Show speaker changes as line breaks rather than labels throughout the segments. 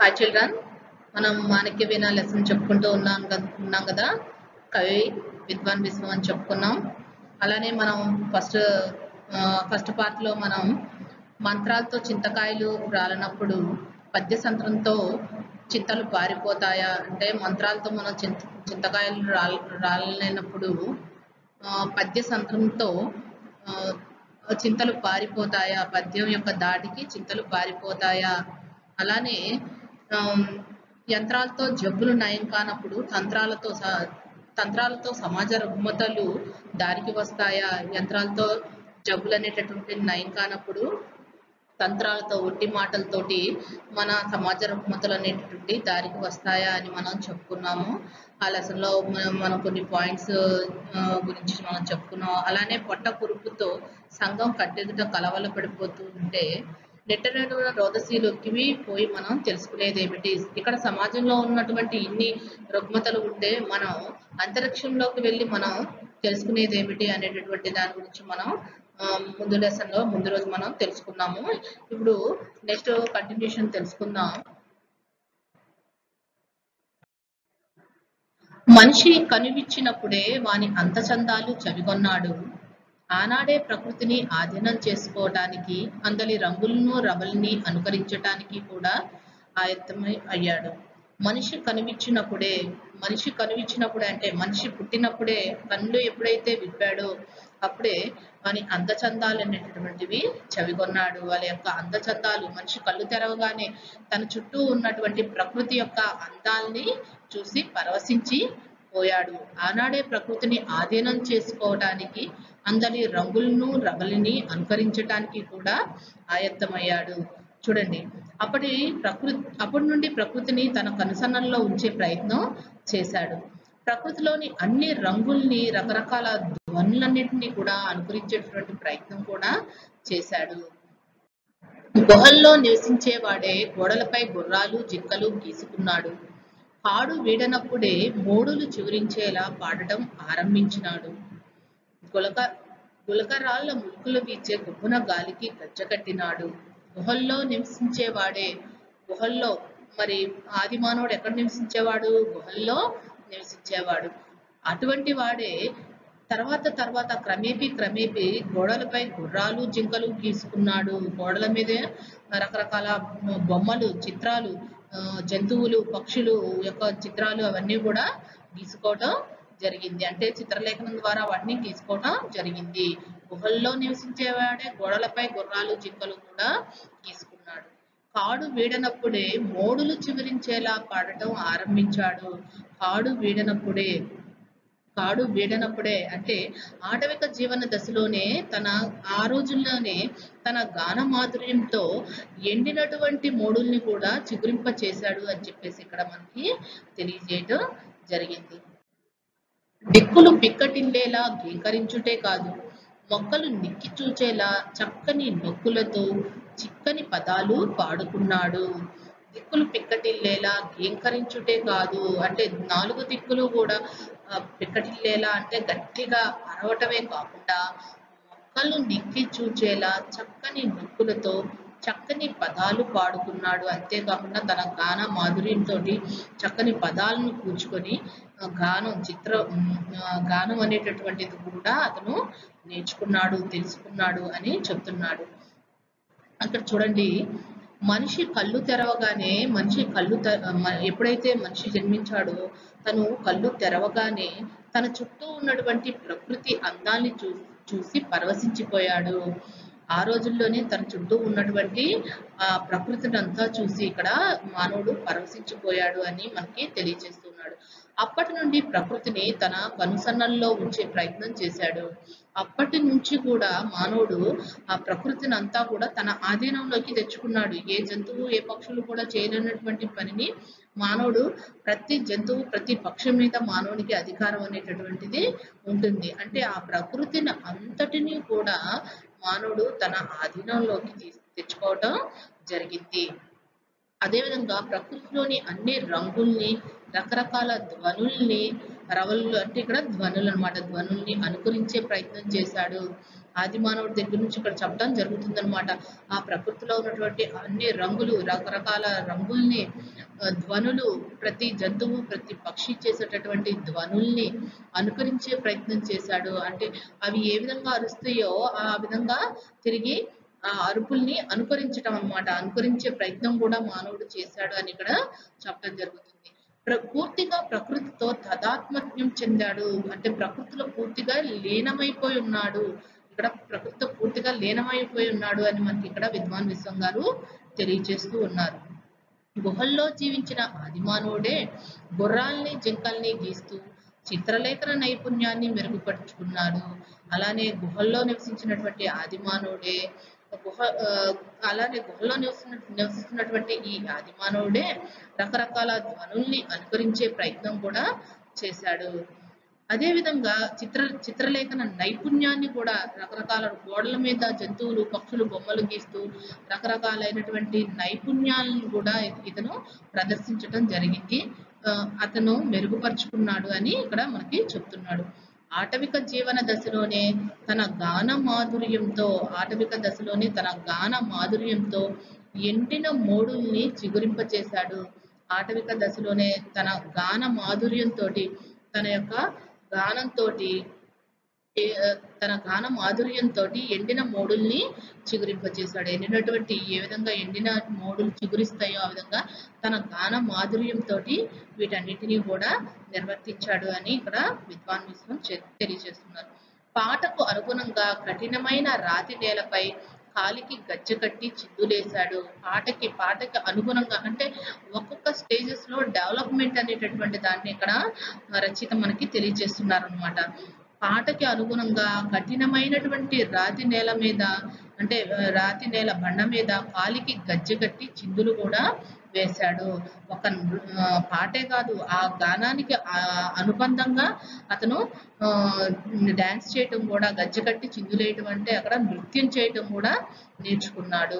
hi children మనం మాణిక్య వీణ lesson చెప్పుకుంటూ ఉన్నాం కదా ఉన్నాం కదా కవి విద్వాన్ విశ్వం అని చెప్పుకున్నాం అలానే మనం ఫస్ట్ ఫస్ట్ పార్ట్లో మనం మంత్రాలతో చింతకాయలు రాలినప్పుడు పద్య సంత్రంతో చింతలు పారిపోతాయా అంటే మంత్రాలతో మనం చింత చింతకాయలు రాల్ రాలినప్పుడు ఆ, పద్య సంత్రంతో ఆ, చింతలు పారిపోతాయా పద్యం యొక్క దాటికి చింతలు పారిపోతాయా అలానే ఆమ్, యంత్రాలతో జబ్బులు నయం కానప్పుడు తంత్రాలతో స- తంత్రాలతో సమాజ రుగ్మతలు దారికి వస్తాయా యంత్రాలతో జబ్బులు అనేటటువంటి నయం కానప్పుడు తంత్రాలతో ఒట్టి మాటలతోటి మన సమాజ రుగ్మతలు అనేటటువంటి దారికి వస్తాయా అని మనం చెప్పుకున్నాము ఆ లెసన్ లో మనం మనం కొన్ని పాయింట్స్ గురించి మనం చెప్పుకున్నాం అలానే పొట్ట కురుపుతో సంఘం కట్టెదుట కలవల పడిపోతూ ఉంటే నెట్టనటువంటి రోదశీలోకి పోయి మనం తెలుసుకునేది ఏమిటి ఇక్కడ సమాజంలో ఉన్నటువంటి ఇన్ని రుగ్మతలు ఉంటే మనం అంతరిక్షంలోకి వెళ్ళి మనం తెలుసుకునేది ఏమిటి అనేటటువంటి దాని గురించి మనం ఆ, ముందు లెసన్ లో ముందు రోజు మనం తెలుసుకున్నాము ఇప్పుడు నెక్స్ట్ కంటిన్యూషన్ తెలుసుకుందాం మనిషి కనువిచ్చినప్పుడే వాని అంతచందాలు చవిగొన్నాడు ఆనాడే ప్రకృతిని ఆధీనం చేసుకోవటానికి అందలి రంగులను రవల్ని అనుకరించటానికి కూడా ఆయత్తమై అయ్యాడు మనిషి కనువిచ్చినప్పుడే మనిషి కనువిచ్చినప్పుడే అంటే మనిషి పుట్టినప్పుడే కళ్ళు ఎప్పుడైతే విప్పాడో అప్పుడే వాని అందచందాలు అనేటటువంటివి చవిగొన్నాడు వాళ్ళ యొక్క అందచందాలు మనిషి కళ్ళు తెరవగానే తన చుట్టూ ఉన్నటువంటి ప్రకృతి యొక్క అందాల్ని చూసి పరవశించి పోయాడు ఆనాడే ప్రకృతిని ఆధీనం చేసుకోవటానికి అందరి రంగులను రవలిని అనుకరించటానికి కూడా ఆయత్తమయ్యాడు చూడండి అప్పటి ప్రకృతి అప్పటి నుండి ప్రకృతిని తన కనుసన్నల్లో ఉంచే ప్రయత్నం చేశాడు ప్రకృతిలోని అన్ని రంగుల్ని రకరకాల ధ్వనులన్నింటినీ కూడా అనుకరించేటువంటి ప్రయత్నం కూడా చేశాడు గుహల్లో నివసించేవాడే గోడలపై గుర్రాలు జింకలు గీసుకున్నాడు కాడు వీడనప్పుడే మోడులు చివురించేలా పాడటం ఆరంభించినాడు గులక గులకరాళ్ళ ముక్కులు వీచే గుబ్బున గాలికి గజ్జకట్టినాడు గుహల్లో నివసించేవాడే గుహల్లో మరి ఆది మానవుడు ఎక్కడ నివసించేవాడు గుహల్లో నివసించేవాడు అటువంటి వాడే తర్వాత తర్వాత క్రమేపీ క్రమేపీ గోడలపై గుర్రాలు జింకలు గీసుకున్నాడు గోడల మీదే రకరకాల బొమ్మలు చిత్రాలు ఆ, జంతువులు పక్షులు యొక్క చిత్రాలు అవన్నీ కూడా గీసుకోవటం జరిగింది అంటే చిత్రలేఖనం ద్వారా వాటిని గీసుకోవటం జరిగింది గుహల్లో నివసించేవాడే గోడలపై గుర్రాలు జింకలు కూడా గీసుకున్నాడు కాడు వీడనప్పుడే మోడులు చివరించేలా పాడటం ఆరంభించాడు కాడు వీడనప్పుడే కాడు వీడనప్పుడే అంటే ఆటవిక జీవన దశలోనే తన ఆ రోజుల్లోనే తన గాన మాధుర్యంతో ఎండినటువంటి మోడుల్ని కూడా చిగురింప చేశాడు అని చెప్పేసి ఇక్కడ మనకి తెలియజేయటం జరిగింది దిక్కులు పిక్కటిల్లేలా గీకరించుటే కాదు మొక్కలు నిక్కి చూచేలా చక్కని నొక్కులతో చిక్కని పదాలు పాడుకున్నాడు దిక్కులు పిక్కటిల్లేలా గీంకరించుటే కాదు అంటే నాలుగు దిక్కులు కూడా ఆ, పిక్కటిల్లేలా అంటే గట్టిగా అరవటమే కాకుండా మొక్కలు నిక్కి చూచేలా చక్కని నొక్కులతో చక్కని పదాలు పాడుకున్నాడు అంతేకాకుండా తన గాన మాధుర్యంతో చక్కని పదాలను కూర్చుకొని ఆ, గానం చిత్ర ఉమ్, ఆ, గానం అనేటటువంటిది కూడా అతను నేర్చుకున్నాడు తెలుసుకున్నాడు అని చెప్తున్నాడు అక్కడ చూడండి మనిషి కళ్ళు తెరవగానే మనిషి కళ్ళు తె మ- ఎప్పుడైతే మనిషి జన్మించాడో తను కళ్ళు తెరవగానే తన చుట్టూ ఉన్నటువంటి ప్రకృతి అందాల్ని చూ చూసి పరవశించిపోయాడు ఆ రోజుల్లోనే తన చుట్టూ ఉన్నటువంటి ఆ ప్రకృతిని అంతా చూసి ఇక్కడ మానవుడు పరవశించిపోయాడు అని మనకి తెలియజేస్తున్నాడు అప్పటి నుండి ప్రకృతిని తన కనుసన్నల్లో ఉంచే ప్రయత్నం చేశాడు అప్పటి నుంచి కూడా మానవుడు ఆ ప్రకృతిని అంతా కూడా తన ఆధీనంలోకి తెచ్చుకున్నాడు ఏ జంతువు ఏ పక్షులు కూడా చేయలేనటువంటి పనిని మానవుడు ప్రతి జంతువు ప్రతి పక్షం మీద మానవునికి అధికారం అనేటటువంటిది ఉంటుంది అంటే ఆ ప్రకృతిని అంతటినీ కూడా మానవుడు తన ఆధీనంలోకి తీ- తెచ్చుకోవటం జరిగింది అదేవిధంగా ప్రకృతిలోని అన్ని రంగుల్ని రకరకాల ధ్వనుల్ని రవలు అంటే ఇక్కడ ధ్వనులు అన్నమాట ధ్వనుల్ని అనుకరించే ప్రయత్నం చేశాడు ఆది మానవుడి దగ్గర నుంచి ఇక్కడ చెప్పడం జరుగుతుందన్నమాట ఆ ప్రకృతిలో ఉన్నటువంటి అన్ని రంగులు రకరకాల రంగుల్ని ఆ, ధ్వనులు ప్రతి జంతువు ప్రతి పక్షి చేసేటటువంటి ధ్వనుల్ని అనుకరించే ప్రయత్నం చేశాడు అంటే అవి ఏ విధంగా అరుస్తాయో ఆ విధంగా తిరిగి ఆ అరుపుల్ని అనుకరించడం అన్నమాట అనుకరించే ప్రయత్నం కూడా మానవుడు చేశాడు అని ఇక్కడ చెప్పడం జరుగుతుంది ప్ర పూర్తిగా ప్రకృతితో తదాత్మత్యం చెందాడు అంటే ప్రకృతిలో పూర్తిగా లీనమైపోయి ఉన్నాడు ఇక్కడ ప్రకృతితో పూర్తిగా లీనమైపోయి ఉన్నాడు అని మనకి ఇక్కడ విద్వాన్ విశ్వం గారు తెలియజేస్తూ ఉన్నారు గుహల్లో జీవించిన ఆదిమానవుడే గుర్రాల్ని జింకల్ని గీస్తూ చిత్రలేఖన నైపుణ్యాన్ని మెరుగుపరుచుకున్నాడు అలానే గుహల్లో నివసించినటువంటి ఆదిమానవుడే గుహ ఆ, అలానే గుహలో నివసిన నివసిస్తున్నటువంటి ఈ ఆదిమానవుడే రకరకాల ధ్వనుల్ని అనుకరించే ప్రయత్నం కూడా చేశాడు అదే విధంగా చిత్ర చిత్రలేఖన నైపుణ్యాన్ని కూడా రకరకాల గోడల మీద జంతువులు పక్షులు బొమ్మలు గీస్తూ రకరకాలైనటువంటి నైపుణ్యాలను కూడా ఇతను ప్రదర్శించడం జరిగింది ఆ, అతను మెరుగుపరుచుకున్నాడు అని ఇక్కడ మనకి చెప్తున్నాడు ఆటవిక జీవన దశలోనే తన గాన మాధుర్యంతో ఆటవిక దశలోనే తన గాన మాధుర్యంతో ఎండిన మోడుల్ని చిగురింపచేశాడు ఆటవిక దశలోనే తన గాన మాధుర్యంతో తన యొక్క గానంతో తన గాన మాధుర్యంతో ఎండిన మోడుల్ని చిగురింపచేశాడు ఎండినటువంటి ఏ విధంగా ఎండిన మోడులు చిగురిస్తాయో ఆ విధంగా తన గాన మాధుర్యంతో వీటన్నిటినీ కూడా నిర్వర్తించాడు అని ఇక్కడ విద్వాన్ విశ్వం చె- తెలియజేస్తున్నారు పాటకు అనుగుణంగా కఠినమైన రాతి నేలపై కాలికి గజ్జె కట్టి చిందులేశాడు పాటకి పాటకి అనుగుణంగా అంటే ఒక్కొక్క స్టేజెస్ లో డెవలప్మెంట్ అనేటటువంటి దాన్ని ఇక్కడ రచయిత మనకి తెలియజేస్తున్నారు అనమాట పాటకి అనుగుణంగా కఠినమైనటువంటి రాతి నేల మీద అంటే ఆ, రాతి నేల బండ మీద కాలికి గజ్జె కట్టి చిందులు కూడా వేశాడు ఒక నృ- ఆ, పాటే కాదు ఆ గానానికి ఆ అనుబంధంగా అతను డాన్స్ చేయటం కూడా గజ్జె కట్టి చిందులేయటం అంటే అక్కడ నృత్యం చేయటం కూడా నేర్చుకున్నాడు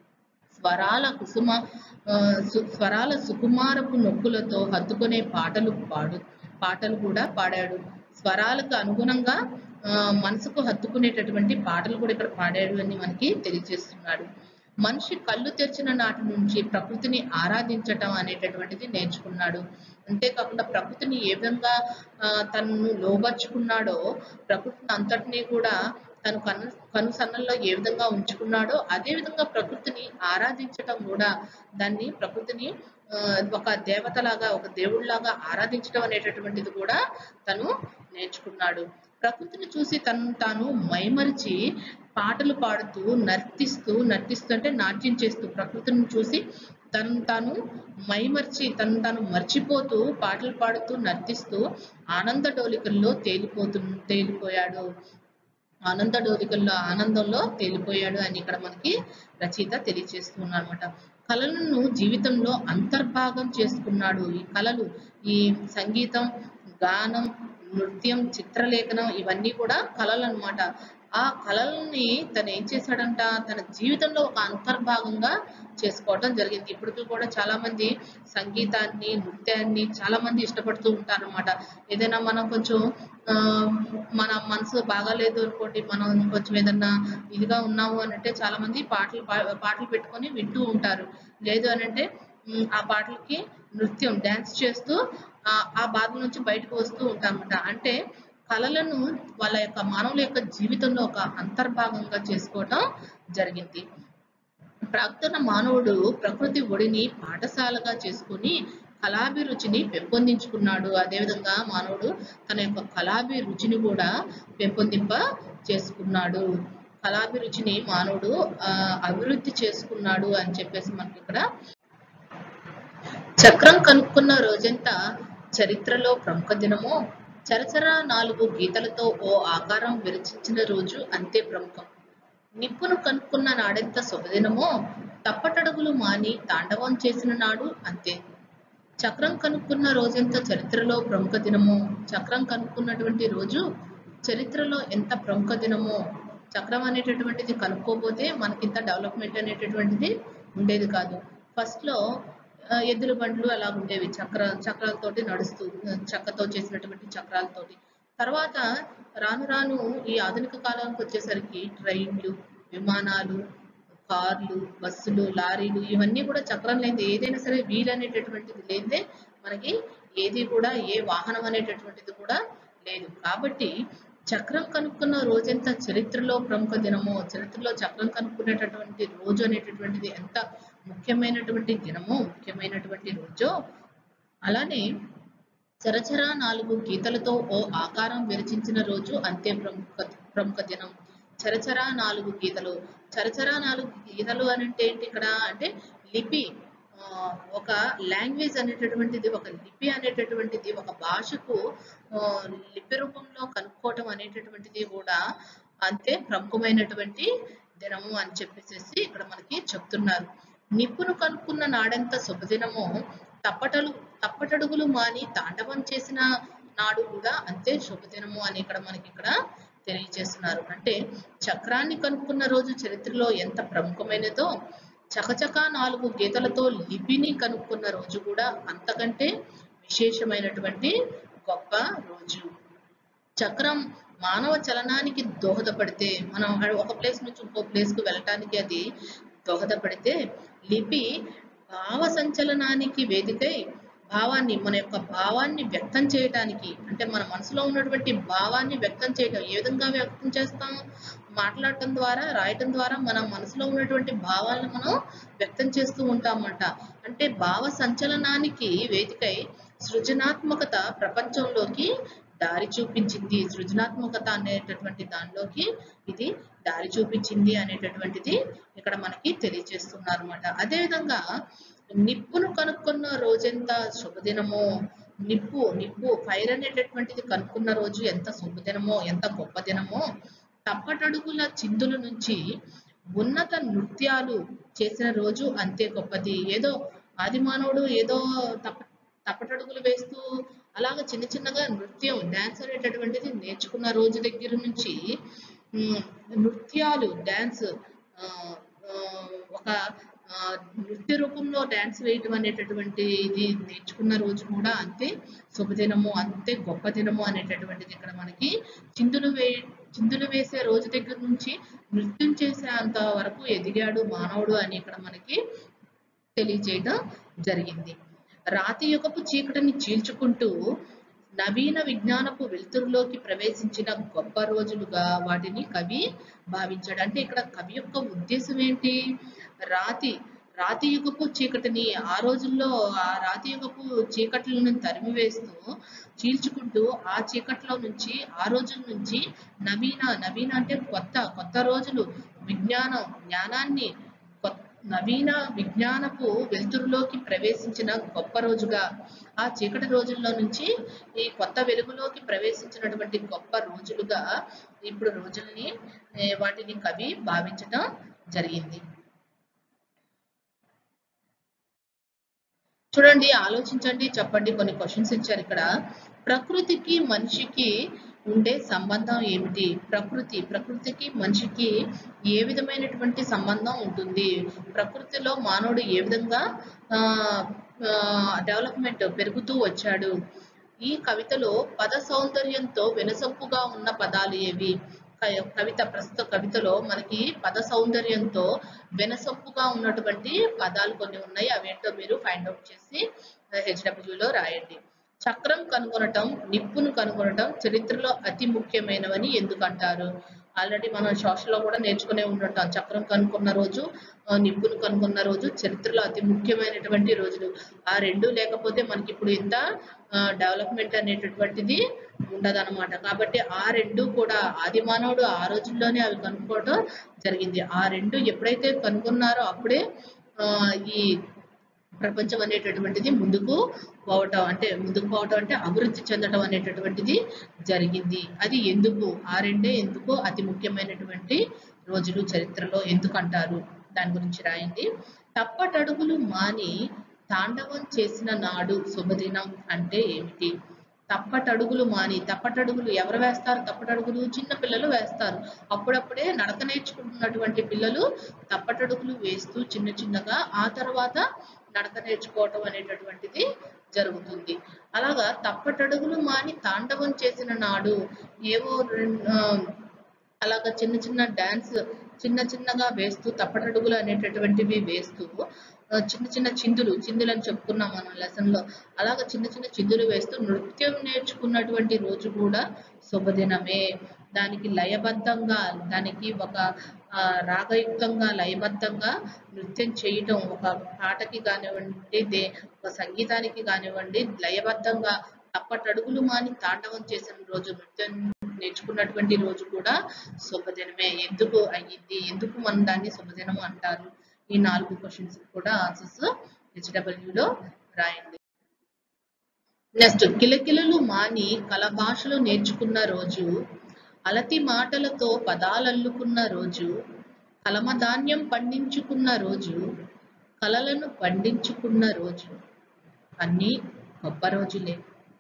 స్వరాల కుసుమ ఆ, సు- స్వరాల సుకుమారపు నొక్కులతో హత్తుకునే పాటలు పాడు పాటలు కూడా పాడాడు స్వరాలకు అనుగుణంగా ఆ, మనసుకు హత్తుకునేటటువంటి పాటలు కూడా ఇక్కడ పాడాడు అని మనకి తెలియజేస్తున్నాడు మనిషి కళ్ళు తెరిచిన నాటి నుంచి ప్రకృతిని ఆరాధించటం అనేటటువంటిది నేర్చుకున్నాడు అంతేకాకుండా ప్రకృతిని ఏ విధంగా ఆ, తనను లోబర్చుకున్నాడో ప్రకృతిని అంతటినీ కూడా తను కను కనుసన్నల్లో ఏ విధంగా ఉంచుకున్నాడో అదే విధంగా ప్రకృతిని ఆరాధించటం కూడా దాన్ని ప్రకృతిని ఆ, ఒక దేవతలాగా ఒక దేవుడిలాగా ఆరాధించడం అనేటటువంటిది కూడా తను నేర్చుకున్నాడు ప్రకృతిని చూసి తను తాను మైమరిచి పాటలు పాడుతూ నర్తిస్తూ నర్తిస్తూ అంటే నాట్యం చేస్తూ ప్రకృతిని చూసి తను తాను మైమర్చి తను తాను మర్చిపోతూ పాటలు పాడుతూ నర్తిస్తూ ఆనంద డోలికల్లో తేలిపోతూ తేలిపోయాడు ఆనంద డోలికల్లో ఆనందంలో తేలిపోయాడు అని ఇక్కడ మనకి రచయిత తెలియజేస్తున్నారు అనమాట కళలను జీవితంలో అంతర్భాగం చేసుకున్నాడు ఈ కళలు ఈ సంగీతం గానం నృత్యం చిత్రలేఖనం ఇవన్నీ కూడా కళలు అన్నమాట ఆ కళల్ని తను ఏం చేశాడంట తన జీవితంలో ఒక అంతర్భాగంగా చేసుకోవటం జరిగింది ఇప్పటికి కూడా చాలా మంది సంగీతాన్ని నృత్యాన్ని చాలా మంది ఇష్టపడుతూ ఉంటారు అనమాట ఏదైనా మనం కొంచెం ఆ, మన మనసు బాగాలేదు అనుకోండి మనం కొంచెం ఏదన్నా ఇదిగా ఉన్నాము అని అంటే చాలా మంది పాటలు పా- పాటలు పెట్టుకొని వింటూ ఉంటారు లేదు అని అంటే ఉమ్, ఆ పాటలకి నృత్యం డాన్స్ చేస్తూ ఆ ఆ బాధ నుంచి బయటకు వస్తూ ఉంటామన్నమాట అంటే కళలను వాళ్ళ యొక్క మానవుల యొక్క జీవితంలో ఒక అంతర్భాగంగా చేసుకోవటం జరిగింది ప్రాక్తన మానవుడు ప్రకృతి ఒడిని పాఠశాలగా చేసుకుని కళాభిరుచిని పెంపొందించుకున్నాడు అదేవిధంగా మానవుడు తన యొక్క కళాభిరుచిని కూడా పెంపొందింప చేసుకున్నాడు కళాభిరుచిని మానవుడు ఆ, అభివృద్ధి చేసుకున్నాడు అని చెప్పేసి మనకి ఇక్కడ చక్రం కనుక్కున్న రోజంతా చరిత్రలో ప్రముఖ దినము చరచర నాలుగు గీతలతో ఓ ఆకారం విరచించిన రోజు అంతే ప్రముఖం నిప్పును కనుక్కున్న నాడెంత శుభదినమో తప్పటడుగులు మాని తాండవం చేసిన నాడు అంతే చక్రం కనుక్కున్న రోజెంత చరిత్రలో ప్రముఖ దినమో చక్రం కనుక్కున్నటువంటి రోజు చరిత్రలో ఎంత ప్రముఖ దినమో చక్రం అనేటటువంటిది కనుక్కోపోతే మనకింత డెవలప్మెంట్ అనేటటువంటిది ఉండేది కాదు ఫస్ట్ లో ఆ, ఎద్దుల బండ్లు అలా ఉండేవి చక్ర చక్రాలతోటి నడుస్తూ ఆ, చెక్కతో చేసినటువంటి చక్రాలతోటి తర్వాత రాను రాను ఈ ఆధునిక కాలానికి వచ్చేసరికి ట్రైన్లు విమానాలు కార్లు బస్సులు లారీలు ఇవన్నీ కూడా చక్రం లేనిది ఏదైనా సరే వీల్ అనేటటువంటిది లేదే మనకి ఏది కూడా ఏ వాహనం అనేటటువంటిది కూడా లేదు కాబట్టి చక్రం కనుక్కున్న రోజంతా చరిత్రలో ప్రముఖ దినమో చరిత్రలో చక్రం కనుక్కునేటటువంటి రోజు అనేటటువంటిది ఎంత ముఖ్యమైనటువంటి దినమో ముఖ్యమైనటువంటి రోజో అలానే చరచర నాలుగు గీతలతో ఓ ఆకారం విరచించిన రోజు అంతే ప్రముఖ ప్రముఖ దినం చరచర నాలుగు గీతలు చరచర నాలుగు గీతలు అని అంటే ఏంటి ఇక్కడ అంటే లిపి ఆ, ఒక లాంగ్వేజ్ అనేటటువంటిది ఒక లిపి అనేటటువంటిది ఒక భాషకు ఆ, లిపి రూపంలో కనుక్కోవటం అనేటటువంటిది కూడా అంతే ప్రముఖమైనటువంటి దినము అని చెప్పేసి ఇక్కడ మనకి చెప్తున్నారు నిప్పును కనుక్కున్న నాడెంత శుభదినమో తప్పటలు తప్పటడుగులు మాని తాండవం చేసిన నాడు కూడా అంతే శుభదినము అని ఇక్కడ మనకి ఇక్కడ తెలియజేస్తున్నారు అంటే చక్రాన్ని కనుక్కున్న రోజు చరిత్రలో ఎంత ప్రముఖమైనదో చకచక నాలుగు గీతలతో లిపిని కనుక్కున్న రోజు కూడా అంతకంటే విశేషమైనటువంటి గొప్ప రోజు చక్రం మానవ చలనానికి దోహదపడితే మనం ఒక ప్లేస్ నుంచి ఇంకో ప్లేస్ కు వెళ్ళటానికి అది దోహదపడితే లిపి భావ సంచలనానికి వేదికై భావాన్ని మన యొక్క భావాన్ని వ్యక్తం చేయటానికి అంటే మన మనసులో ఉన్నటువంటి భావాన్ని వ్యక్తం చేయటం ఏ విధంగా వ్యక్తం చేస్తాం మాట్లాడటం ద్వారా రాయటం ద్వారా మన మనసులో ఉన్నటువంటి భావాలను మనం వ్యక్తం చేస్తూ ఉంటామట అంటే భావ సంచలనానికి వేదికై సృజనాత్మకత ప్రపంచంలోకి దారి చూపించింది సృజనాత్మకత అనేటటువంటి దానిలోకి ఇది దారి చూపించింది అనేటటువంటిది ఇక్కడ మనకి తెలియజేస్తున్నారు అనమాట అదేవిధంగా నిప్పును కనుక్కున్న రోజెంత శుభదినమో నిప్పు నిప్పు ఫైర్ అనేటటువంటిది కనుక్కున్న రోజు ఎంత శుభదినమో ఎంత గొప్ప దినమో తప్పటడుగుల చిందుల నుంచి ఉన్నత నృత్యాలు చేసిన రోజు అంతే గొప్పది ఏదో ఆదిమానవుడు ఏదో తప్ప తప్పటడుగులు వేస్తూ అలాగ చిన్న చిన్నగా నృత్యం డాన్స్ అనేటటువంటిది నేర్చుకున్న రోజు దగ్గర నుంచి ఉమ్, నృత్యాలు డాన్స్ ఒక ఆ, నృత్య రూపంలో డాన్స్ వేయటం అనేటటువంటి ఇది నేర్చుకున్న రోజు కూడా అంతే శుభదినము అంతే గొప్ప దినము అనేటటువంటిది ఇక్కడ మనకి చిందులు వే చిందులు వేసే రోజు దగ్గర నుంచి నృత్యం చేసే అంత వరకు ఎదిగాడు మానవుడు అని ఇక్కడ మనకి తెలియజేయడం జరిగింది రాతి యుగపు చీకటిని చీల్చుకుంటూ నవీన విజ్ఞానపు వెలుతురులోకి ప్రవేశించిన గొప్ప రోజులుగా వాటిని కవి భావించాడు అంటే ఇక్కడ కవి యొక్క ఉద్దేశం ఏంటి రాతి రాతి యుగపు చీకటిని ఆ రోజుల్లో ఆ రాతి యుగపు చీకట్లను తరిమివేస్తూ చీల్చుకుంటూ ఆ చీకట్లో నుంచి ఆ రోజుల నుంచి నవీన నవీన అంటే కొత్త కొత్త రోజులు విజ్ఞానం జ్ఞానాన్ని కొత్త నవీన విజ్ఞానపు వెలుతురులోకి ప్రవేశించిన గొప్ప రోజుగా ఆ చీకటి రోజుల్లో నుంచి ఈ కొత్త వెలుగులోకి ప్రవేశించినటువంటి గొప్ప రోజులుగా ఇప్పుడు రోజుల్ని ఏ, వాటిని కవి భావించటం జరిగింది చూడండి ఆలోచించండి చెప్పండి కొన్ని క్వశ్చన్స్ ఇచ్చారు ఇక్కడ ప్రకృతికి మనిషికి ఉండే సంబంధం ఏమిటి ప్రకృతి ప్రకృతికి మనిషికి ఏ విధమైనటువంటి సంబంధం ఉంటుంది ప్రకృతిలో మానవుడు ఏ విధంగా డెవలప్మెంట్ పెరుగుతూ వచ్చాడు ఈ కవితలో పద సౌందర్యంతో వినసొంపుగా ఉన్న పదాలు ఏవి క- కవిత ప్రస్తుత కవితలో మనకి పద సౌందర్యంతో వినసొంపుగా ఉన్నటువంటి పదాలు కొన్ని ఉన్నాయి అవేంటో మీరు ఫైండ్ అవుట్ చేసి HW లో రాయండి చక్రం కనుగొనటం నిప్పును కనుగొనటం చరిత్రలో అతి ముఖ్యమైనవని ఎందుకు అంటారు ఆల్రెడీ మనం social లో కూడా నేర్చుకునే ఉంటుంటాం చక్రం కనుక్కున్న రోజు ఆ, నిప్పును కనుక్కున్న రోజు చరిత్రలో అతి ముఖ్యమైనటువంటి రోజులు ఆ రెండు లేకపోతే మనకి ఇప్పుడు ఇంత డెవలప్మెంట్ అనేటటువంటిది ఉండదన్నమాట కాబట్టి ఆ రెండు కూడా ఆది మానవుడు ఆ రోజుల్లోనే అవి కనుక్కోవడం జరిగింది ఆ రెండు ఎప్పుడైతే కనుగొన్నారో అప్పుడే ఆ, ఈ ప్రపంచం అనేటటువంటిది ముందుకు పోవటం అంటే ముందుకు పోవటం అంటే అభివృద్ధి చెందటం అనేటటువంటిది జరిగింది అది ఎందుకు ఆ రెండే ఎందుకు అతి ముఖ్యమైనటువంటి రోజులు చరిత్రలో ఎందుకు అంటారు దాని గురించి రాయండి తప్పటడుగులు మాని తాండవం చేసిన నాడు శుభదినం అంటే ఏమిటి తప్పటడుగులు మాని తప్పటడుగులు ఎవరు వేస్తారు తప్పటడుగులు చిన్న పిల్లలు వేస్తారు అప్పుడప్పుడే నడక నేర్చుకుంటున్నటువంటి పిల్లలు తప్పటడుగులు వేస్తూ చిన్న చిన్నగా ఆ తర్వాత నడక నేర్చుకోవటం అనేటటువంటిది జరుగుతుంది అలాగా తప్పటడుగులు మాని తాండవం చేసిన నాడు ఏవో రెం- ఆ, అలాగా చిన్న చిన్న డాన్స్ చిన్న చిన్నగా వేస్తూ తప్పటడుగులు అనేటటువంటివి వేస్తూ ఆ, చిన్న చిన్న చిందులు చిందులు అని చెప్పుకున్నాం మనం లెసన్ లో అలాగ చిన్న చిన్న చిందులు వేస్తూ నృత్యం నేర్చుకున్నటువంటి రోజు కూడా శుభదినమే దానికి లయబద్ధంగా దానికి ఒక ఆ, రాగయుక్తంగా లయబద్ధంగా నృత్యం చేయటం ఒక పాటకి కానివ్వండి దే ఒక సంగీతానికి కానివ్వండి లయబద్ధంగా తప్పటడుగులు మాని తాండవం చేసిన రోజు నృత్యం నేర్చుకున్నటువంటి రోజు కూడా శుభదినమే ఎందుకు అయ్యింది ఎందుకు మనం దాన్ని శుభదినం అంటారు ఈ నాలుగు క్వశ్చన్స్ కూడా ఆన్సర్స్ హెచ్డబ్ల్యూలో రాయండి నెక్స్ట్ కిలకిలలు మాని కలభాషలు నేర్చుకున్న రోజు అలతి మాటలతో పదాలల్లుకున్న రోజు కలమధాన్యం పండించుకున్న రోజు కలలను పండించుకున్న రోజు అన్నీ గొప్ప రోజులే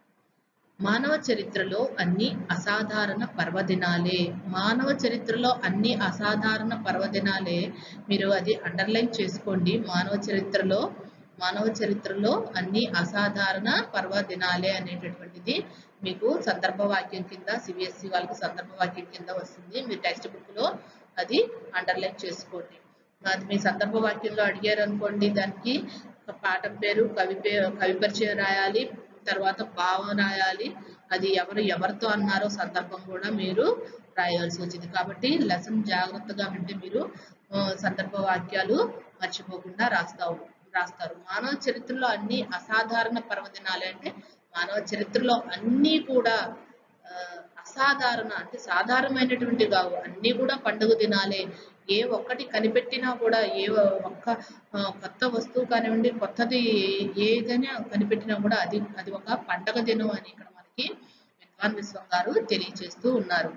మానవ చరిత్రలో అన్ని అసాధారణ పర్వదినాలే మానవ చరిత్రలో అన్ని అసాధారణ పర్వదినాలే మీరు అది అండర్లైన్ చేసుకోండి మానవ చరిత్రలో మానవ చరిత్రలో అన్ని అసాధారణ పర్వదినాలే అనేటటువంటిది మీకు సందర్భ వాక్యం కింద సిబిఎస్ఈ వాళ్ళకి సందర్భ వాక్యం కింద వస్తుంది మీ టెక్స్ట్ బుక్ లో అది అండర్లైన్ చేసుకోండి అది మీ సందర్భ వాక్యంలో అడిగారు అనుకోండి దానికి ఒక పాఠం పేరు కవి పేరు కవి పరిచయం రాయాలి తర్వాత భావం రాయాలి అది ఎవరు ఎవరితో అన్నారో సందర్భం కూడా మీరు రాయాల్సి వచ్చింది కాబట్టి లెసన్ జాగ్రత్తగా వింటే మీరు ఆ, సందర్భ వాక్యాలు మర్చిపోకుండా రాస్తావు రాస్తారు మానవ చరిత్రలో అన్ని అసాధారణ పర్వదినాలే అంటే మానవ చరిత్రలో అన్నీ కూడా ఆ, అసాధారణ అంటే సాధారణమైనటువంటి కావు అన్నీ కూడా పండుగ దినాలే ఏ ఒక్కటి కనిపెట్టినా కూడా ఏ ఒక్క ఆ, కొత్త వస్తువు కానివ్వండి కొత్తది ఏదైనా కనిపెట్టినా కూడా అది అది ఒక పండగ దినం అని ఇక్కడ మనకి విద్వాన్ విశ్వం గారు తెలియజేస్తూ ఉన్నారు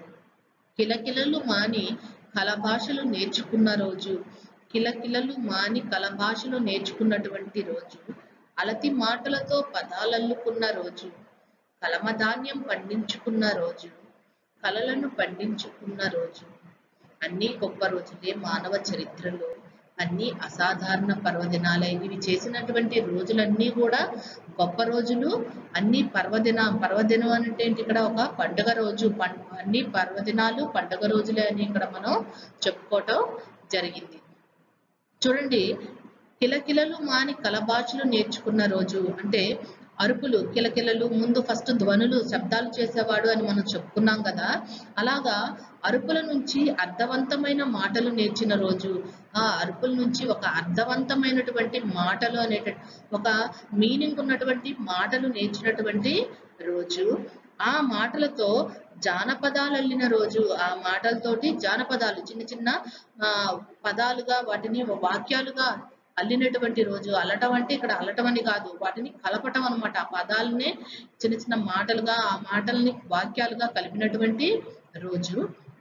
కిలకిలలు మాని కలభాషలు నేర్చుకున్న రోజు కిలకిలలు మాని కలభాషలు నేర్చుకున్నటువంటి రోజు అలతి మాటలతో పదాలల్లుకున్న రోజు కలమధాన్యం పండించుకున్న రోజు కలలను పండించుకున్న రోజు అన్ని గొప్ప రోజులే మానవ చరిత్రలో అన్ని అసాధారణ పర్వదినాలే ఇవి చేసినటువంటి రోజులన్నీ కూడా గొప్ప రోజులు అన్ని పర్వదిన పర్వదినం అంటే ఏంటి ఇక్కడ ఒక పండుగ రోజు పం- అన్ని పర్వదినాలు పండుగ రోజులే అని ఇక్కడ మనం చెప్పుకోవటం జరిగింది చూడండి కిలకిలలు మాని కలభాషలు నేర్చుకున్న రోజు అంటే అరుపులు కిలకిలలు ముందు ఫస్ట్ ధ్వనులు శబ్దాలు చేసేవాడు అని మనం చెప్పుకున్నాం కదా అలాగా అరుపుల నుంచి అర్థవంతమైన మాటలు నేర్చిన రోజు ఆ అరుపుల నుంచి ఒక అర్థవంతమైనటువంటి మాటలు అనేట ఒక మీనింగ్ ఉన్నటువంటి మాటలు నేర్చినటువంటి రోజు ఆ మాటలతో జానపదాలు అల్లిన రోజు ఆ మాటలతోటి జానపదాలు చిన్న చిన్న ఆ పదాలుగా వాటిని వాక్యాలుగా అల్లినటువంటి రోజు అల్లటం అంటే ఇక్కడ అల్లటం అని కాదు వాటిని కలపటం అన్నమాట ఆ పదాలనే చిన్న చిన్న మాటలుగా ఆ మాటల్ని వాక్యాలుగా కలిపినటువంటి రోజు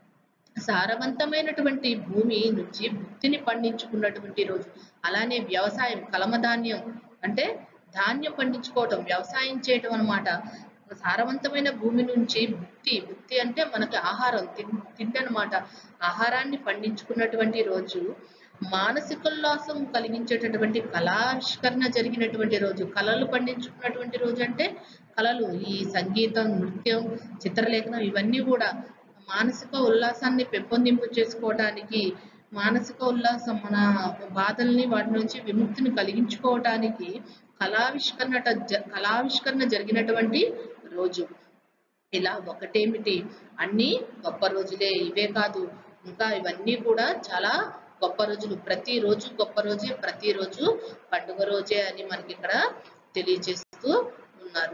సారవంతమైనటువంటి భూమి నుంచి భుక్తిని పండించుకున్నటువంటి రోజు అలానే వ్యవసాయం కలమధాన్యం అంటే ధాన్యం పండించుకోవటం వ్యవసాయం చేయటం అన్నమాట సారవంతమైన భూమి నుంచి భుక్తి భుక్తి అంటే మనకి ఆహారం తిన్ తిండి అనమాట ఆహారాన్ని పండించుకున్నటువంటి రోజు మానసికోల్లాసం కలిగించేటటువంటి కళావిష్కరణ జరిగినటువంటి రోజు కళలు పండించుకున్నటువంటి రోజు అంటే కళలు ఈ సంగీతం నృత్యం చిత్రలేఖనం ఇవన్నీ కూడా మానసిక ఉల్లాసాన్ని పెంపొందింపు చేసుకోవడానికి మానసిక ఉల్లాసం మన బాధల్ని వాటి నుంచి విముక్తిని కలిగించుకోవడానికి కళావిష్కరణ జ- కళావిష్కరణ జరిగినటువంటి రోజు ఇలా ఒకటేమిటి అన్ని గొప్ప రోజులే ఇవే కాదు ఇంకా ఇవన్నీ కూడా చాలా గొప్ప రోజులు ప్రతి రోజు గొప్ప రోజే ప్రతిరోజు పండుగ రోజే అని మనకి ఇక్కడ తెలియజేస్తూ ఉన్నారు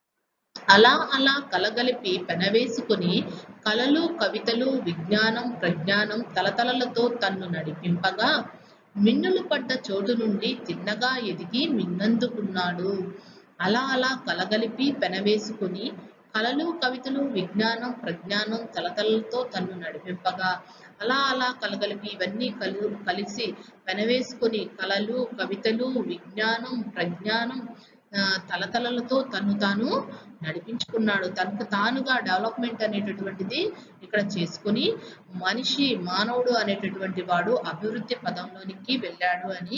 అలా అలా కలగలిపి పెనవేసుకుని కలలు కవితలు విజ్ఞానం ప్రజ్ఞానం తలతలలతో తన్ను నడిపింపగా మిన్నులు పడ్డ చోటు నుండి తిన్నగా ఎదిగి మిన్నందుకున్నాడు అలా అలా కలగలిపి పెనవేసుకుని కలలు కవితలు విజ్ఞానం ప్రజ్ఞానం తలతలతో తన్ను నడిపింపగా అలా అలా కలగలిపి ఇవన్నీ కలు కలిసి పెనవేసుకొని కలలు కవితలు విజ్ఞానం ప్రజ్ఞానం ఆ, తలతలలతో తను తాను నడిపించుకున్నాడు తనకు తానుగా డెవలప్మెంట్ అనేటటువంటిది ఇక్కడ చేసుకుని మనిషి మానవుడు అనేటటువంటి వాడు అభివృద్ధి పదంలోనికి వెళ్ళాడు అని ఇక్కడ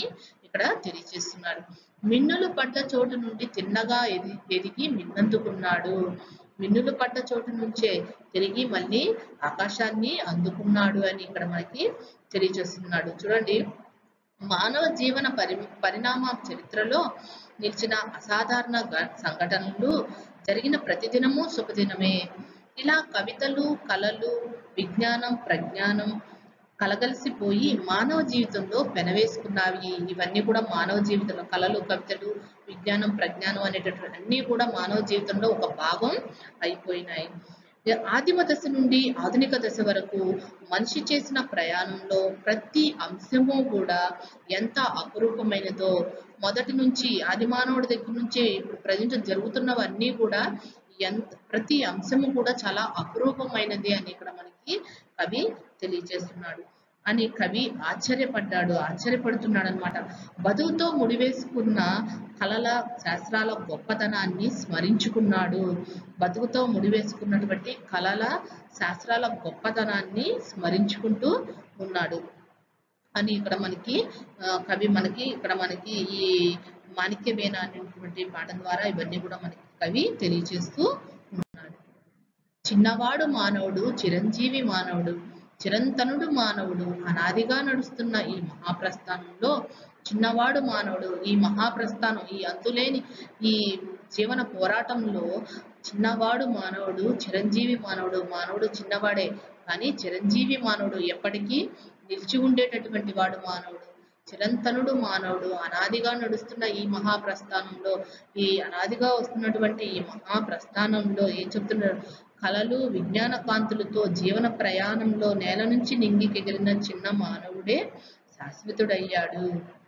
ఇక్కడ తెలియజేస్తున్నాడు మిన్నులు పడ్డ చోటు నుండి తిన్నగా ఎది ఎదిగి మిన్నందుకున్నాడు మిన్నులు పడ్డ చోటు నుంచే తిరిగి మళ్ళీ ఆకాశాన్ని అందుకున్నాడు అని ఇక్కడ మనకి తెలియజేస్తున్నాడు చూడండి మానవ జీవన పరి పరిణామ చరిత్రలో నిలిచిన అసాధారణ గ- సంఘటనలు జరిగిన ప్రతిదినము శుభదినమే ఇలా కవితలు కళలు విజ్ఞానం ప్రజ్ఞానం కలగలిసిపోయి మానవ జీవితంలో పెనవేసుకున్నవి ఇవన్నీ కూడా మానవ జీవితంలో కళలు కవితలు విజ్ఞానం ప్రజ్ఞానం అనేటటువంటి అన్నీ కూడా మానవ జీవితంలో ఒక భాగం అయిపోయినాయి ఆదిమ దశ నుండి ఆధునిక దశ వరకు మనిషి చేసిన ప్రయాణంలో ప్రతి అంశము కూడా ఎంత అపురూపమైనదో మొదటి నుంచి ఆది మానవుడి దగ్గర నుంచి ఇప్పుడు ప్రజెంట్ జరుగుతున్నవన్నీ కూడా ఎంత ప్రతి అంశము కూడా చాలా అపురూపమైనది అని ఇక్కడ మనకి కవి తెలియజేస్తున్నాడు అని కవి ఆశ్చర్యపడ్డాడు ఆశ్చర్యపడుతున్నాడు అనమాట బతుకుతో ముడివేసుకున్న కళల శాస్త్రాల గొప్పతనాన్ని స్మరించుకున్నాడు బతుకుతో ముడివేసుకున్నటువంటి కళల శాస్త్రాల గొప్పతనాన్ని స్మరించుకుంటూ ఉన్నాడు అని ఇక్కడ మనకి ఆ, కవి మనకి ఇక్కడ మనకి ఈ మాణిక్యవేణ అనేటువంటి పాఠం ద్వారా ఇవన్నీ కూడా మనకి కవి తెలియజేస్తూ ఉన్నాడు చిన్నవాడు మానవుడు చిరంజీవి మానవుడు చిరంతనుడు మానవుడు అనాదిగా నడుస్తున్న ఈ మహాప్రస్థానంలో చిన్నవాడు మానవుడు ఈ మహాప్రస్థానం ఈ అంతులేని ఈ జీవన పోరాటంలో చిన్నవాడు మానవుడు చిరంజీవి మానవుడు మానవుడు చిన్నవాడే కానీ చిరంజీవి మానవుడు ఎప్పటికీ నిలిచి ఉండేటటువంటి వాడు మానవుడు చిరంతనుడు మానవుడు అనాదిగా నడుస్తున్న ఈ మహాప్రస్థానంలో ఈ అనాదిగా వస్తున్నటువంటి ఈ మహాప్రస్థానంలో ఏం చెప్తున్నారు కళలు విజ్ఞాన కాంతులతో జీవన ప్రయాణంలో నేల నుంచి నింగికెగిరిన చిన్న మానవుడే శాశ్వతుడయ్యాడు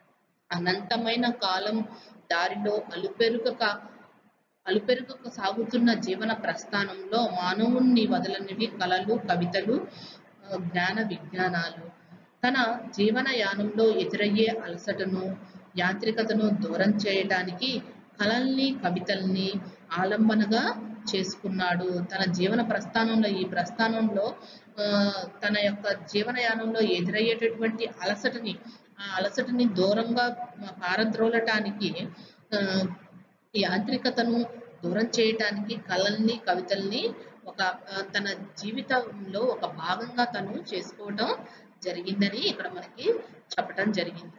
అనంతమైన కాలం దారిలో అలుపెరుగక అలుపెరుగక సాగుతున్న జీవన ప్రస్థానంలో మానవుణ్ణి వదలనివి కళలు కవితలు ఆ, జ్ఞాన విజ్ఞానాలు తన జీవన యానంలో ఎదురయ్యే అలసటను యాంత్రికతను దూరం చేయడానికి కళల్ని కవితల్ని ఆలంబనగా చేసుకున్నాడు తన జీవన ప్రస్థానంలో ఈ ప్రస్థానంలో ఆ, తన యొక్క జీవనయానంలో ఎదురయ్యేటటువంటి అలసటని ఆ అలసటని దూరంగా పారద్రోలటానికి ఆ, ఈ యాంత్రికతను దూరం చేయటానికి కళల్ని కవితల్ని ఒక ఆ, తన జీవితంలో ఒక భాగంగా తను చేసుకోవటం జరిగిందని ఇక్కడ మనకి చెప్పటం జరిగింది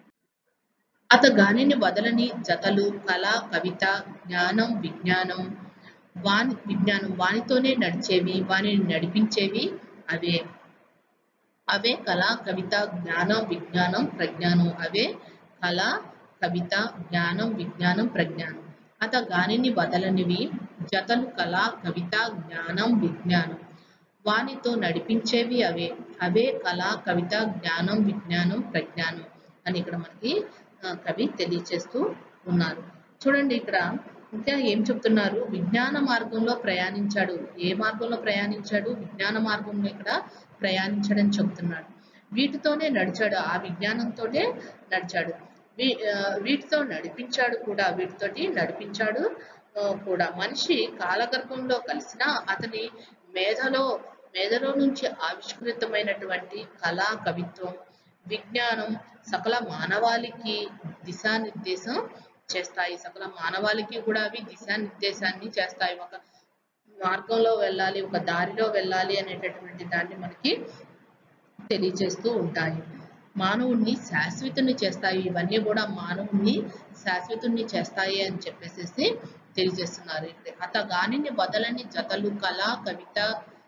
అతగానిని వదలని జతలు కళ కవిత జ్ఞానం విజ్ఞానం వాని విజ్ఞానం వానితోనే నడిచేవి వానిని నడిపించేవి అవే అవే కళ కవిత జ్ఞానం విజ్ఞానం ప్రజ్ఞానం అవే కళ కవిత జ్ఞానం విజ్ఞానం ప్రజ్ఞానం అతగానిని వదలనివి జతలు కళ కవిత జ్ఞానం విజ్ఞానం వానితో నడిపించేవి అవే అవే కళ కవిత జ్ఞానం విజ్ఞానం ప్రజ్ఞానం అని ఇక్కడ మనకి ఆ, కవి తెలియచేస్తూ ఉన్నారు చూడండి ఇక్కడ ఇంకా ఏం చెప్తున్నారు విజ్ఞాన మార్గంలో ప్రయాణించాడు ఏ మార్గంలో ప్రయాణించాడు విజ్ఞాన మార్గంలో ఇక్కడ ప్రయాణించాడని చెప్తున్నాడు వీటితోనే నడిచాడు ఆ విజ్ఞానంతోనే నడిచాడు వీ- ఆ, వీటితో నడిపించాడు కూడా వీటితోటి నడిపించాడు ఆ, కూడా మనిషి కాలగర్భంలో కలిసిన అతని మేధలో మేధలో నుంచి ఆవిష్కృతమైనటువంటి కళా కవిత్వం విజ్ఞానం సకల మానవాళికి దిశానిర్దేశం చేస్తాయి సకల మానవాళికి కూడా అవి దిశానిర్దేశాన్ని చేస్తాయి ఒక మార్గంలో వెళ్ళాలి ఒక దారిలో వెళ్ళాలి అనేటటువంటి దాన్ని మనకి తెలియజేస్తూ ఉంటాయి మానవుణ్ణి శాశ్వతుని చేస్తాయి ఇవన్నీ కూడా మానవుణ్ణి శాశ్వతుణ్ణి చేస్తాయి అని చెప్పేసి తెలియజేస్తున్నారు ఇక్కడ అతగానిని వదలని జతలు కళ కవిత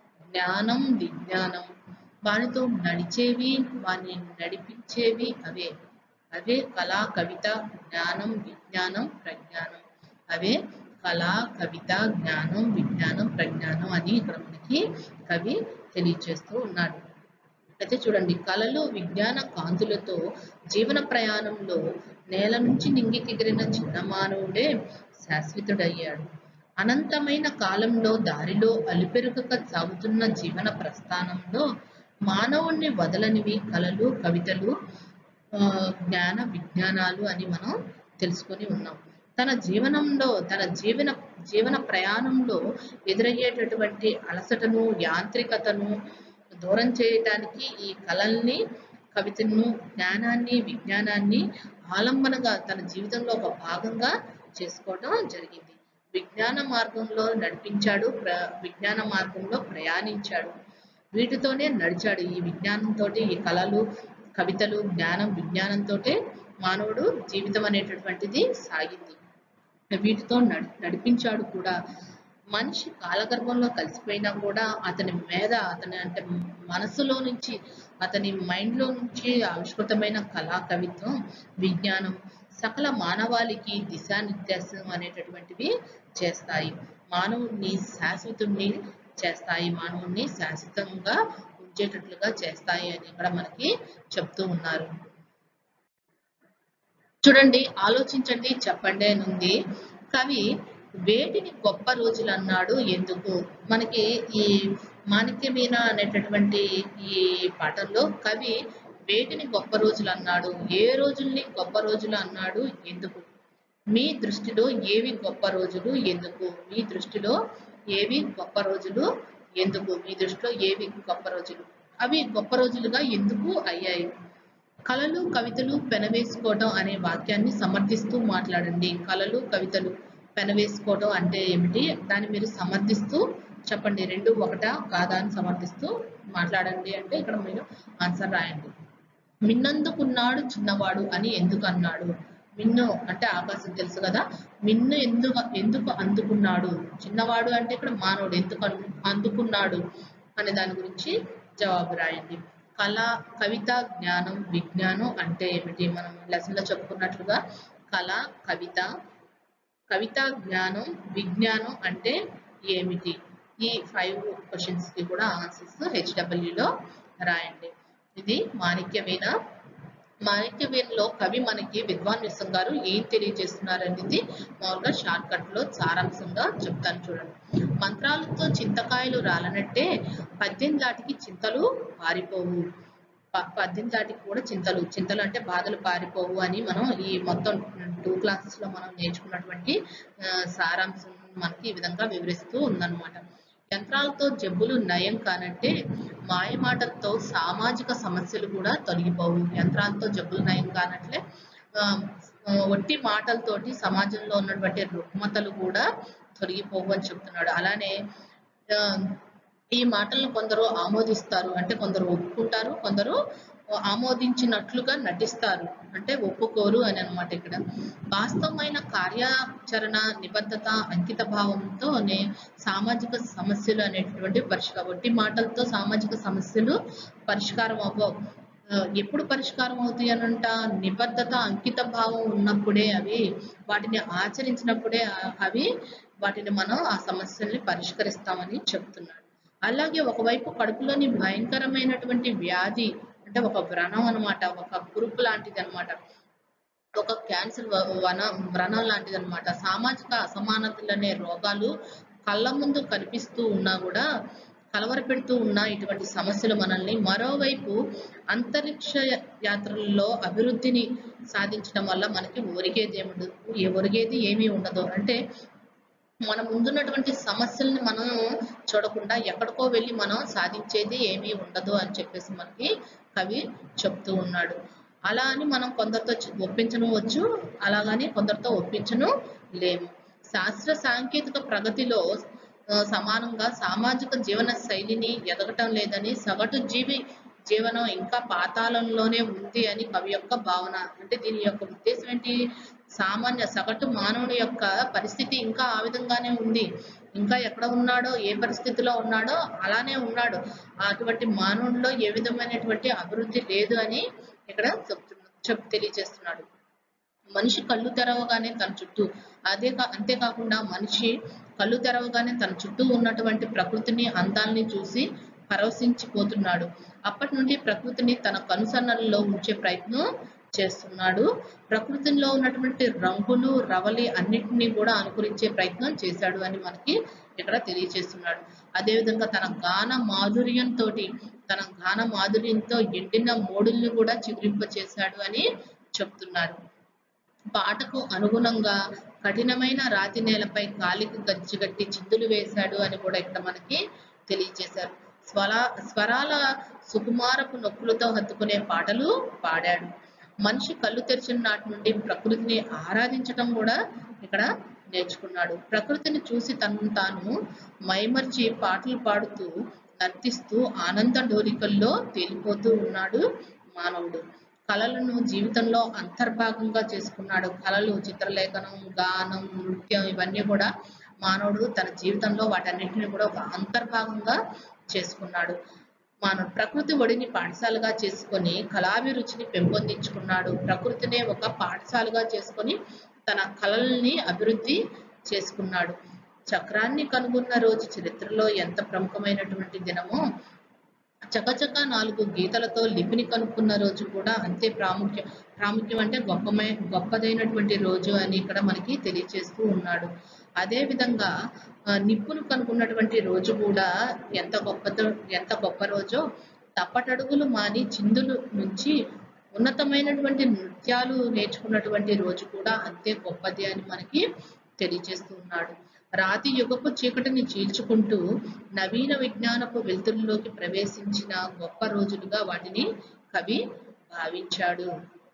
జ్ఞానం విజ్ఞానం వానితో నడిచేవి వాని నడిపించేవి అవే అవే కళా కవిత జ్ఞానం విజ్ఞానం ప్రజ్ఞానం అవే కళా కవిత జ్ఞానం విజ్ఞానం ప్రజ్ఞానం అని ఇక్కడ మనకి కవి తెలియజేస్తూ ఉన్నాడు అయితే చూడండి కళలు విజ్ఞాన కాంతులతో జీవన ప్రయాణంలో నేల నుంచి నింగికెగిరిన చిన్న మానవుడే శాశ్వతుడయ్యాడు అనంతమైన కాలంలో దారిలో అలుపెరుగక సాగుతున్న జీవన ప్రస్థానంలో మానవుణ్ణి వదలనివి కళలు కవితలు ఆ, జ్ఞాన విజ్ఞానాలు అని మనం తెలుసుకొని ఉన్నాం తన జీవనంలో తన జీవన జీవన ప్రయాణంలో ఎదురయ్యేటటువంటి అలసటను యాంత్రికతను దూరం చేయటానికి ఈ కళల్ని కవితను జ్ఞానాన్ని విజ్ఞానాన్ని ఆలంబనగా తన జీవితంలో ఒక భాగంగా చేసుకోవడం జరిగింది విజ్ఞాన మార్గంలో నడిపించాడు ప్ర విజ్ఞాన మార్గంలో ప్రయాణించాడు వీటితోనే నడిచాడు ఈ విజ్ఞానంతో ఈ కళలు కవితలు జ్ఞానం విజ్ఞానంతో మానవుడు జీవితం అనేటటువంటిది సాగింది వీటితో నడి నడిపించాడు కూడా మనిషి కాలగర్భంలో కలిసిపోయినా కూడా అతని మీద అతని అంటే మనసులో నుంచి అతని మైండ్లో నుంచి ఆవిష్కృతమైన కళా కవిత్వం విజ్ఞానం సకల మానవాళికి దిశానిర్దేశం అనేటటువంటివి చేస్తాయి మానవుడిని శాశ్వతుణ్ణి చేస్తాయి మానవుడిని శాశ్వతంగా ఉంచేటట్లుగా చేస్తాయి అని ఇక్కడ మనకి చెప్తూ ఉన్నారు చూడండి ఆలోచించండి చెప్పండి అని ఉంది కవి వేటిని గొప్ప రోజులు అన్నాడు ఎందుకు మనకి ఈ మాణిక్యమీన అనేటటువంటి ఈ పాఠంలో కవి వేటిని గొప్ప రోజులు అన్నాడు ఏ రోజుల్ని గొప్ప రోజులు అన్నాడు ఎందుకు మీ దృష్టిలో ఏవి గొప్ప రోజులు ఎందుకు మీ దృష్టిలో ఏవి గొప్ప రోజులు ఎందుకు మీ దృష్టిలో ఏవి గొప్ప రోజులు అవి గొప్ప రోజులుగా ఎందుకు అయ్యాయి కళలు కవితలు పెనవేసుకోవడం అనే వాక్యాన్ని సమర్థిస్తూ మాట్లాడండి కళలు కవితలు పెనవేసుకోవడం అంటే ఏమిటి దాన్ని మీరు సమర్థిస్తూ చెప్పండి రెండు ఒకటా కాదా అని సమర్థిస్తూ మాట్లాడండి అంటే ఇక్కడ మీరు ఆన్సర్ రాయండి మిన్నందుకున్నాడు చిన్నవాడు అని ఎందుకు అన్నాడు మిన్ను అంటే ఆకాశం తెలుసు కదా మిన్ను ఎందుకు ఎందుకు అందుకున్నాడు చిన్నవాడు అంటే ఇక్కడ మానవుడు ఎందుకు అందు- అందుకున్నాడు అనే దాని గురించి జవాబు రాయండి కళ కవిత జ్ఞానం విజ్ఞానం అంటే ఏమిటి మనం లెసన్లో చెప్పుకున్నట్లుగా కళ కవిత కవిత జ్ఞానం విజ్ఞానం అంటే ఏమిటి ఈ ఫైవ్ క్వశ్చన్స్ కి కూడా ఆన్సర్స్ హెచ్డబ్ల్యూలో రాయండి ఇది మాణిక్యమైన మాణిక్యవీణలో కవి మనకి విద్వాన్ విశ్వం గారు ఏం తెలియజేస్తున్నారు అనేది మామూలుగా షార్ట్ కట్ లో సారాంశంగా చెప్తాను చూడండి మంత్రాలతో చింతకాయలు రాలనట్టే పద్దెనిమిది దాటికి చింతలు పారిపోవు ప- పద్దెనిమిది దాటికి కూడా చింతలు చింతలు అంటే బాధలు పారిపోవు అని మనం ఈ మొత్తం టూ క్లాసెస్ లో మనం నేర్చుకున్నటువంటి ఆ, సారాంశం మనకి ఈ విధంగా వివరిస్తూ ఉందన్నమాట యంత్రాలతో జబ్బులు నయం కానంటే మాయమాటలతో సామాజిక సమస్యలు కూడా తొలగిపోవు యంత్రాలతో జబ్బులు నయం కానట్లే ఆ, ఆ, ఒట్టి మాటలతోటి సమాజంలో ఉన్నటువంటి రుగ్మతలు కూడా తొలగిపోవు అని చెప్తున్నాడు అలానే ఆ, ఈ మాటలను కొందరు ఆమోదిస్తారు అంటే కొందరు ఒప్పుకుంటారు కొందరు ఆమోదించినట్లుగా నటిస్తారు అంటే ఒప్పుకోరు అని అన్నమాట ఇక్కడ వాస్తవమైన కార్యాచరణ నిబద్ధత అంకిత భావంతోనే సామాజిక సమస్యలు అనేటటువంటి పరిష్కారం ఒట్టి మాటలతో సామాజిక సమస్యలు పరిష్కారం అవ్వవు ఆ, ఎప్పుడు పరిష్కారం అవుతాయి అనంట నిబద్ధత అంకిత భావం ఉన్నప్పుడే అవి వాటిని ఆచరించినప్పుడే ఆ- అవి వాటిని మనం ఆ సమస్యల్ని పరిష్కరిస్తామని చెప్తున్నాడు అలాగే ఒకవైపు కడుపులోని భయంకరమైనటువంటి వ్యాధి అంటే ఒక వ్రణం అన్నమాట ఒక కురుపు లాంటిది అన్నమాట ఒక క్యాన్సర్ వ- వన వ్రణం లాంటిది అనమాట సామాజిక అసమానతలు అనే రోగాలు కళ్ళ ముందు కనిపిస్తూ ఉన్నా కూడా కలవరపెడుతూ ఉన్న ఇటువంటి సమస్యలు మనల్ని మరోవైపు అంతరిక్ష యాత్రల్లో అభివృద్ధిని సాధించడం వల్ల మనకి ఒరిగేది ఏముండదు ఏ- ఒరిగేది ఏమీ ఉండదు అంటే మన ముందున్నటువంటి సమస్యల్ని మనం చూడకుండా ఎక్కడికో వెళ్ళి మనం సాధించేది ఏమీ ఉండదు అని చెప్పేసి మనకి కవి చెప్తూ ఉన్నాడు అలా అని మనం కొందరితో చ- ఒప్పించను వచ్చు అలాగని కొందరితో ఒప్పించను లేము శాస్త్ర సాంకేతిక ప్రగతిలో ఆ, సమానంగా సామాజిక జీవన శైలిని ఎదగటం లేదని సగటు జీవి జీవనం ఇంకా పాతాళంలోనే ఉంది అని కవి యొక్క భావన అంటే దీని యొక్క ఉద్దేశం ఏంటి సామాన్య సగటు మానవుని యొక్క పరిస్థితి ఇంకా ఆ విధంగానే ఉంది ఇంకా ఎక్కడ ఉన్నాడో ఏ పరిస్థితిలో ఉన్నాడో అలానే ఉన్నాడు అటువంటి మానవుడిలో ఏ విధమైనటువంటి అభివృద్ధి లేదు అని ఇక్కడ చెప్తున్నా చెప్ తెలియజేస్తున్నాడు మనిషి కళ్ళు తెరవగానే తన చుట్టూ అదే కా అంతేకాకుండా మనిషి కళ్ళు తెరవగానే తన చుట్టూ ఉన్నటువంటి ప్రకృతిని అందాల్ని చూసి పరవశించిపోతున్నాడు అప్పటి నుండి ప్రకృతిని తన కనుసన్నలలో ఉంచే ప్రయత్నం చేస్తున్నాడు ప్రకృతిలో ఉన్నటువంటి రంగులు రవలి అన్నిటినీ కూడా అనుకరించే ప్రయత్నం చేశాడు అని మనకి ఇక్కడ తెలియజేస్తున్నాడు అదేవిధంగా తన గాన మాధుర్యంతో తన గాన మాధుర్యంతో ఎండిన మోడుల్ని కూడా చిగురింప చేశాడు అని చెప్తున్నారు పాటకు అనుగుణంగా కఠినమైన రాతి నేలపై కాలికి గచ్చిగట్టి చిందులు వేశాడు అని కూడా ఇక్కడ మనకి తెలియజేశారు స్వరా స్వరాల సుకుమారపు నొక్కులతో హత్తుకునే పాటలు పాడాడు మనిషి కళ్ళు తెరిచిన నాటి నుండి ప్రకృతిని ఆరాధించడం కూడా ఇక్కడ నేర్చుకున్నాడు ప్రకృతిని చూసి తనను తాను మైమర్చి పాటలు పాడుతూ నర్తిస్తూ ఆనంద డోలికల్లో తేలిపోతూ ఉన్నాడు మానవుడు కళలను జీవితంలో అంతర్భాగంగా చేసుకున్నాడు కళలు చిత్రలేఖనం గానం నృత్యం ఇవన్నీ కూడా మానవుడు తన జీవితంలో వాటన్నిటిని కూడా ఒక అంతర్భాగంగా చేసుకున్నాడు మానవుడు ప్రకృతి ఒడిని పాఠశాలగా చేసుకొని కళాభిరుచిని పెంపొందించుకున్నాడు ప్రకృతినే ఒక పాఠశాలగా చేసుకొని తన కళల్ని అభివృద్ధి చేసుకున్నాడు చక్రాన్ని కనుగొన్న రోజు చరిత్రలో ఎంత ప్రముఖమైనటువంటి దినమో చకచక నాలుగు గీతలతో లిపిని కనుక్కున్న రోజు కూడా అంతే ప్రాముఖ్యం ప్రాముఖ్యం అంటే గొప్పమై గొప్పదైనటువంటి రోజు అని ఇక్కడ మనకి తెలియచేస్తూ ఉన్నాడు అదే విధంగా ఆ, నిప్పును కనుక్కున్నటువంటి రోజు కూడా ఎంత గొప్పదో ఎంత గొప్ప రోజో తప్పటడుగులు మాని చిందులు నుంచి ఉన్నతమైనటువంటి నృత్యాలు నేర్చుకున్నటువంటి రోజు కూడా అంతే గొప్పది అని మనకి తెలియజేస్తూ ఉన్నాడు రాతి యుగపు చీకటిని చీల్చుకుంటూ నవీన విజ్ఞానపు వెలుతురులోకి ప్రవేశించిన గొప్ప రోజులుగా వాటిని కవి భావించాడు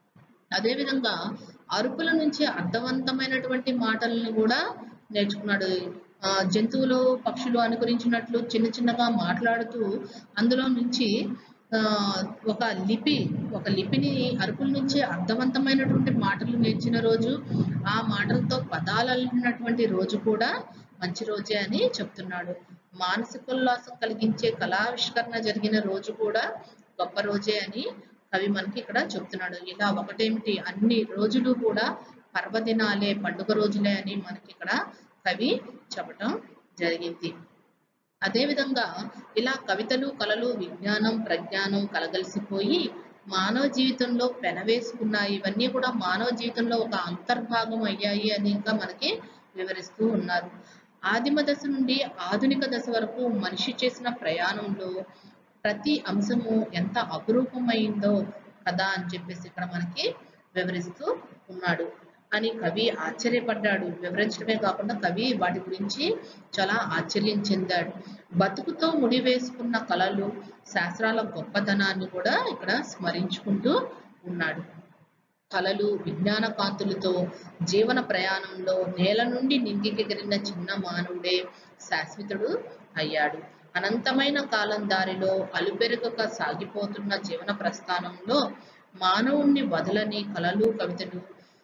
అదేవిధంగా అరుపుల నుంచి అర్థవంతమైనటువంటి మాటలను కూడా నేర్చుకున్నాడు ఆ, జంతువులు పక్షులు అనుకరించినట్లు చిన్న చిన్నగా మాట్లాడుతూ అందులో నుంచి ఆ, ఒక లిపి ఒక లిపిని అరుపుల నుంచి అర్థవంతమైనటువంటి మాటలు నేర్చిన రోజు ఆ మాటలతో పదాలు అల్లినటువంటి రోజు కూడా మంచి రోజే అని చెప్తున్నాడు మానసికోల్లాసం కలిగించే కళావిష్కరణ జరిగిన రోజు కూడా గొప్ప రోజే అని కవి మనకి ఇక్కడ చెప్తున్నాడు ఇలా ఒకటేమిటి అన్ని రోజులు కూడా పర్వదినాలే పండుగ రోజులే అని మనకి ఇక్కడ కవి చెప్పటం జరిగింది అదేవిధంగా ఇలా కవితలు కళలు విజ్ఞానం ప్రజ్ఞానం కలగలిసిపోయి మానవ జీవితంలో పెనవేసుకున్నాయి ఇవన్నీ కూడా మానవ జీవితంలో ఒక అంతర్భాగం అయ్యాయి అని ఇంకా మనకి వివరిస్తూ ఉన్నారు ఆదిమ దశ నుండి ఆధునిక దశ వరకు మనిషి చేసిన ప్రయాణంలో ప్రతి అంశము ఎంత అపురూపమైందో కదా అని చెప్పేసి ఇక్కడ మనకి వివరిస్తూ ఉన్నాడు అని కవి ఆశ్చర్యపడ్డాడు వివరించడమే కాకుండా కవి వాటి గురించి చాలా ఆశ్చర్యం చెందాడు బతుకుతో ముడివేసుకున్న కళలు శాస్త్రాల గొప్పదనాన్ని కూడా ఇక్కడ స్మరించుకుంటూ ఉన్నాడు కళలు విజ్ఞాన కాంతులతో జీవన ప్రయాణంలో నేల నుండి నింగికెగిరిన చిన్న మానవుడే శాశ్వతుడు అయ్యాడు అనంతమైన కాలం దారిలో అలుపెరుగక సాగిపోతున్న జీవన ప్రస్థానంలో మానవుణ్ణి వదలని కళలు కవితలు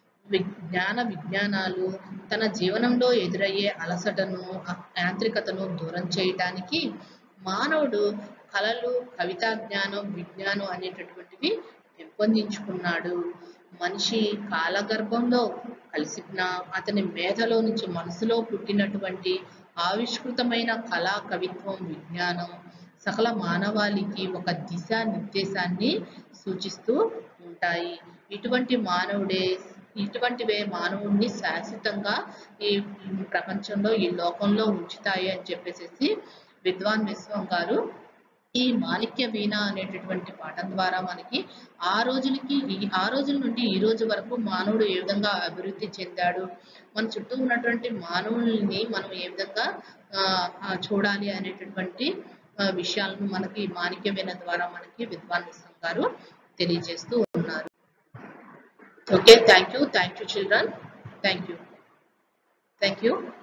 విజ్ఞాన విజ్ఞానాలు తన జీవనంలో ఎదురయ్యే అలసటను ఆ- యాంత్రికతను దూరం చేయటానికి మానవుడు కళలు కవితా జ్ఞానం విజ్ఞానం అనేటటువంటివి పెంపొందించుకున్నాడు మనిషి కాలగర్భంలో కలిసిన అతని మేధలో నుంచి మనసులో పుట్టినటువంటి ఆవిష్కృతమైన కళా కవిత్వం విజ్ఞానం సకల మానవాళికి ఒక దిశ నిర్దేశాన్ని సూచిస్తూ ఉంటాయి ఇటువంటి మానవుడే ఇటువంటివే మానవుణ్ణి శాశ్వతంగా ఈ ప్రపంచంలో ఈ లోకంలో ఉంచుతాయి అని చెప్పేసి విద్వాన్ విశ్వం గారు ఈ మాణిక్య వీణ అనేటటువంటి పాఠం ద్వారా మనకి ఆ రోజులకి ఈ ఆ రోజుల నుండి ఈ రోజు వరకు మానవుడు ఏ విధంగా అభివృద్ధి చెందాడు మన చుట్టూ ఉన్నటువంటి మానవుల్ని మనం ఏ విధంగా ఆ, ఆ, చూడాలి అనేటటువంటి ఆ, విషయాలను మనకి మాణిక్య వీణ ద్వారా మనకి విద్వాన్ విశ్వం గారు తెలియజేస్తూ ఉన్నారు okay thank you thank you children thank you thank you